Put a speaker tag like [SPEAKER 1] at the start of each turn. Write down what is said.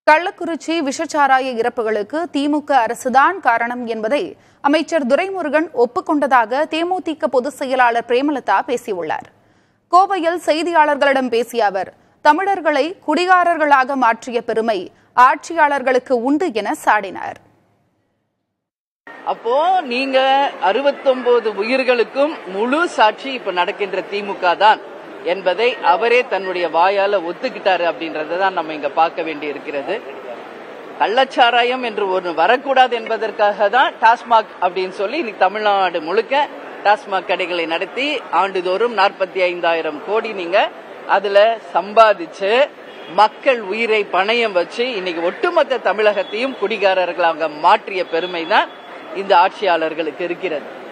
[SPEAKER 1] கள்ளக்குறிச்சி விஷச்சாராய இறப்புகளுக்கு திமுக அரசுதான் காரணம் என்பதை அமைச்சர் துரைமுருகன் ஒப்புக்கொண்டதாக தேமுதிக பொதுச் செயலாளர் பிரேமலதா பேசியுள்ளார் கோவையில் செய்தியாளர்களிடம் பேசிய அவர் தமிழர்களை குடிகாரர்களாக மாற்றிய பெருமை ஆட்சியாளர்களுக்கு உண்டு என சாடினார்
[SPEAKER 2] அப்போ நீங்க அறுபத்தொன்பது உயிர்களுக்கும் முழு சாட்சி இப்ப நடக்கின்ற திமுக தான் என்பதை அவரே தன்னுடைய வாயால ஒத்துக்கிட்டாரு அப்படின்றத தான் நம்ம இங்க பார்க்க வேண்டி இருக்கிறது கள்ளச்சாராயம் என்று ஒன்று வரக்கூடாது என்பதற்காக தான் டாஸ்மாக் அப்படின்னு சொல்லி இன்னைக்கு தமிழ்நாடு முழுக்க டாஸ்மாக் கடைகளை நடத்தி ஆண்டுதோறும் நாற்பத்தி ஐந்தாயிரம் கோடி நீங்க அதுல சம்பாதிச்சு மக்கள் உயிரை பணயம் வச்சு இன்னைக்கு ஒட்டுமொத்த தமிழகத்தையும் குடிகாரர்களாக மாற்றிய பெருமை தான் இந்த ஆட்சியாளர்களுக்கு இருக்கிறது